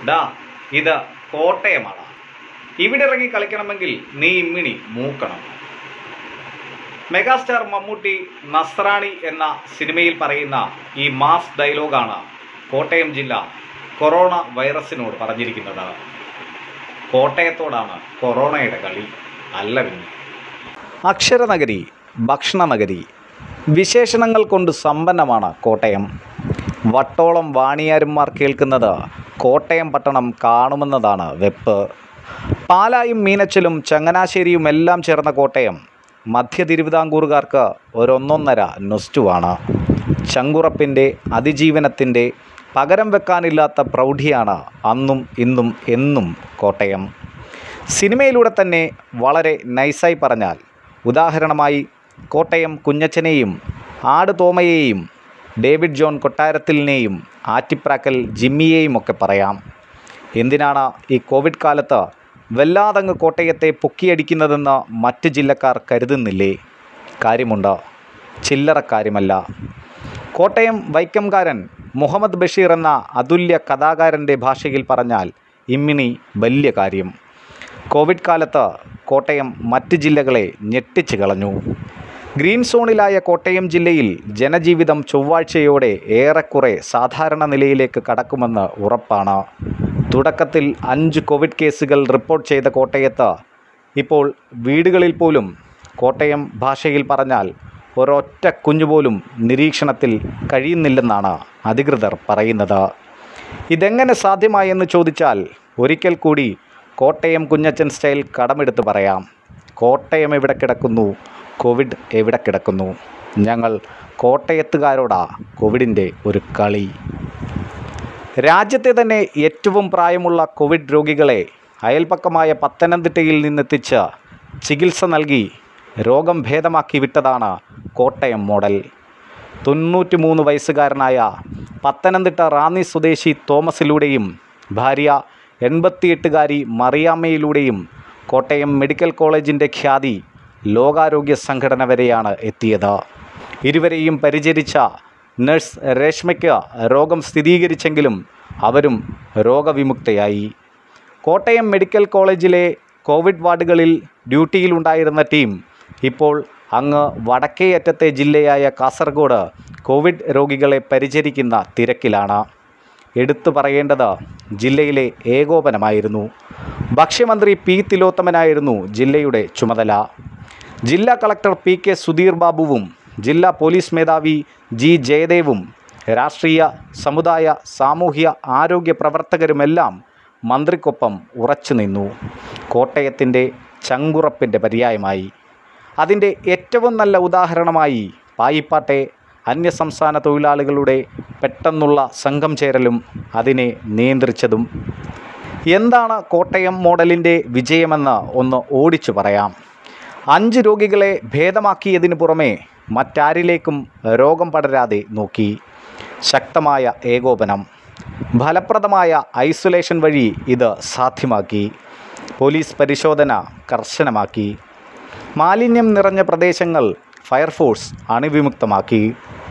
ഡാ ഇത് കോട്ടയമാണ് ഇവിടെ ഇറങ്ങി കളിക്കണമെങ്കിൽ നീ ഇമ്മിണി മൂക്കണം മെഗാസ്റ്റാർ മമ്മൂട്ടി നസ്രാണി എന്ന സിനിമയിൽ പറയുന്ന ഈ മാസ് ഡയലോഗാണ് കോട്ടയം ജില്ല കൊറോണ വൈറസിനോട് പറഞ്ഞിരിക്കുന്നത് കോട്ടയത്തോടാണ് കൊറോണയുടെ കളി അല്ല പിന്നെ അക്ഷരനഗരി ഭക്ഷണനഗരി വിശേഷണങ്ങൾ കൊണ്ട് സമ്പന്നമാണ് കോട്ടയം വട്ടോളം വാണിയാരന്മാർ കേൾക്കുന്നത് കോട്ടയം പട്ടണം കാണുമെന്നതാണ് വെപ്പ് പാലായും മീനച്ചലും ചങ്ങനാശ്ശേരിയും എല്ലാം ചേർന്ന കോട്ടയം മധ്യ തിരുവിതാംകൂറുകാർക്ക് ഒരൊന്നൊന്നര നൊസ്റ്റുവാണ് ചങ്കുറപ്പിൻ്റെ അതിജീവനത്തിൻ്റെ പകരം വെക്കാനില്ലാത്ത പ്രൗഢിയാണ് അന്നും ഇന്നും എന്നും കോട്ടയം സിനിമയിലൂടെ തന്നെ വളരെ നൈസായി പറഞ്ഞാൽ ഉദാഹരണമായി കോട്ടയം കുഞ്ഞച്ചനെയും ആട് തോമയെയും ഡേവിഡ് ജോൺ കൊട്ടാരത്തിലിനെയും ആറ്റിപ്രാക്കൽ ജിമ്മിയെയും ഒക്കെ പറയാം എന്തിനാണ് ഈ കോവിഡ് കാലത്ത് വല്ലാതങ്ങ് കോട്ടയത്തെ പൊക്കിയടിക്കുന്നതെന്ന് മറ്റ് ജില്ലക്കാർ കരുതുന്നില്ലേ കാര്യമുണ്ട് ചില്ലറ കാര്യമല്ല കോട്ടയം വൈക്കംകാരൻ മുഹമ്മദ് ബഷീർ എന്ന അതുല്യ കഥാകാരൻ്റെ ഭാഷയിൽ പറഞ്ഞാൽ ഇമ്മിണി വലിയ കാര്യം കോവിഡ് കാലത്ത് കോട്ടയം മറ്റ് ജില്ലകളെ ഞെട്ടിച്ചു കളഞ്ഞു ഗ്രീൻ സോണിലായ കോട്ടയം ജില്ലയിൽ ജനജീവിതം ചൊവ്വാഴ്ചയോടെ ഏറെക്കുറെ സാധാരണ നിലയിലേക്ക് കടക്കുമെന്ന് ഉറപ്പാണ് തുടക്കത്തിൽ അഞ്ച് കോവിഡ് കേസുകൾ റിപ്പോർട്ട് ചെയ്ത കോട്ടയത്ത് ഇപ്പോൾ വീടുകളിൽ പോലും കോട്ടയം ഭാഷയിൽ പറഞ്ഞാൽ ഒരൊറ്റ കുഞ്ഞുപോലും നിരീക്ഷണത്തിൽ കഴിയുന്നില്ലെന്നാണ് അധികൃതർ പറയുന്നത് ഇതെങ്ങനെ സാധ്യമായെന്ന് ചോദിച്ചാൽ ഒരിക്കൽ കൂടി കോട്ടയം കുഞ്ഞച്ചൻ സ്റ്റൈൽ കടമെടുത്ത് പറയാം കോട്ടയം എവിടെ കിടക്കുന്നു കോവിഡ് എവിടെ കിടക്കുന്നു ഞങ്ങൾ കോട്ടയത്തുകാരോടാ കോവിഡിൻ്റെ ഒരു കളി രാജ്യത്തെ തന്നെ ഏറ്റവും പ്രായമുള്ള കോവിഡ് രോഗികളെ അയൽപക്കമായ പത്തനംതിട്ടയിൽ നിന്നെത്തിച്ച് ചികിത്സ നൽകി രോഗം ഭേദമാക്കി വിട്ടതാണ് കോട്ടയം മോഡൽ തൊണ്ണൂറ്റി മൂന്ന് വയസ്സുകാരനായ പത്തനംതിട്ട റാന്നി സ്വദേശി തോമസിലൂടെയും ഭാര്യ എൺപത്തിയെട്ടുകാരി മറിയാമ്മയിലൂടെയും കോട്ടയം മെഡിക്കൽ കോളേജിൻ്റെ ഖ്യാതി ലോകാരോഗ്യ സംഘടന വരെയാണ് എത്തിയത് ഇരുവരെയും പരിചരിച്ച നഴ്സ് രേഷ്മയ്ക്ക് രോഗം സ്ഥിരീകരിച്ചെങ്കിലും അവരും രോഗവിമുക്തയായി കോട്ടയം മെഡിക്കൽ കോളേജിലെ കോവിഡ് വാർഡുകളിൽ ഡ്യൂട്ടിയിലുണ്ടായിരുന്ന ടീം ഇപ്പോൾ അങ്ങ് വടക്കേയറ്റത്തെ ജില്ലയായ കാസർഗോഡ് കോവിഡ് രോഗികളെ പരിചരിക്കുന്ന തിരക്കിലാണ് എടുത്തു പറയേണ്ടത് ജില്ലയിലെ ഏകോപനമായിരുന്നു ഭക്ഷ്യമന്ത്രി പി തിലോത്തമനായിരുന്നു ജില്ലയുടെ ചുമതല ജില്ലാ കളക്ടർ പി കെ സുധീർ ബാബുവും ജില്ലാ പോലീസ് മേധാവി ജി ജയദേവും രാഷ്ട്രീയ സമുദായ സാമൂഹ്യ ആരോഗ്യ പ്രവർത്തകരുമെല്ലാം മന്ത്രിക്കൊപ്പം ഉറച്ചു നിന്നു കോട്ടയത്തിൻ്റെ ചങ്കുറപ്പിൻ്റെ പര്യായമായി അതിൻ്റെ ഏറ്റവും നല്ല ഉദാഹരണമായി പായിപ്പാട്ടെ അന്യസംസ്ഥാന തൊഴിലാളികളുടെ പെട്ടെന്നുള്ള സംഘം ചേരലും അതിനെ നിയന്ത്രിച്ചതും എന്താണ് കോട്ടയം മോഡലിൻ്റെ വിജയമെന്ന് ഒന്ന് ഓടിച്ചു പറയാം അഞ്ച് രോഗികളെ ഭേദമാക്കിയതിനു പുറമെ മറ്റാരിലേക്കും രോഗം പടരാതെ നോക്കി ശക്തമായ ഏകോപനം ഫലപ്രദമായ ഐസൊലേഷൻ വഴി ഇത് സാധ്യമാക്കി പോലീസ് പരിശോധന കർശനമാക്കി മാലിന്യം നിറഞ്ഞ പ്രദേശങ്ങൾ ഫയർഫോഴ്സ് അണുവിമുക്തമാക്കി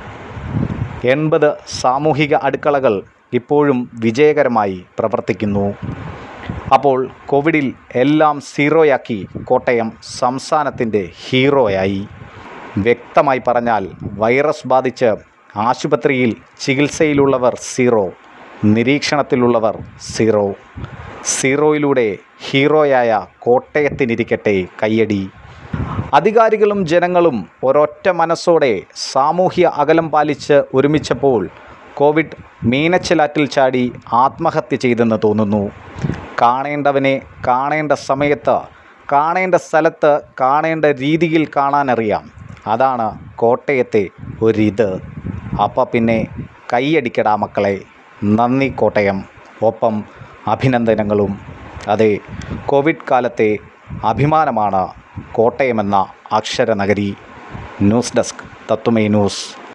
എൺപത് സാമൂഹിക അടുക്കളകൾ ഇപ്പോഴും വിജയകരമായി പ്രവർത്തിക്കുന്നു അപ്പോൾ കോവിഡിൽ എല്ലാം സീറോയാക്കി കോട്ടയം സംസ്ഥാനത്തിൻ്റെ ഹീറോയായി വ്യക്തമായി പറഞ്ഞാൽ വൈറസ് ബാധിച്ച് ആശുപത്രിയിൽ ചികിത്സയിലുള്ളവർ സീറോ നിരീക്ഷണത്തിലുള്ളവർ സീറോ സീറോയിലൂടെ ഹീറോയായ കോട്ടയത്തിനിരിക്കട്ടെ കയ്യടി അധികാരികളും ജനങ്ങളും ഒരൊറ്റ മനസ്സോടെ സാമൂഹ്യ അകലം പാലിച്ച് ഒരുമിച്ചപ്പോൾ കോവിഡ് മീനച്ചിലാറ്റിൽ ചാടി ആത്മഹത്യ ചെയ്തെന്ന് തോന്നുന്നു കാണേണ്ടവനെ കാണേണ്ട സമയത്ത് കാണേണ്ട സ്ഥലത്ത് കാണേണ്ട രീതിയിൽ കാണാനറിയാം അതാണ് കോട്ടയത്തെ ഒരിത് അപ്പം പിന്നെ കൈയടിക്കടാ മക്കളെ നന്ദി കോട്ടയം ഒപ്പം അഭിനന്ദനങ്ങളും അതെ കോവിഡ് കാലത്തെ അഭിമാനമാണ് കോട്ടയമെന്ന അക്ഷരനഗരി ന്യൂസ് ഡെസ്ക് തത്വമേ ന്യൂസ്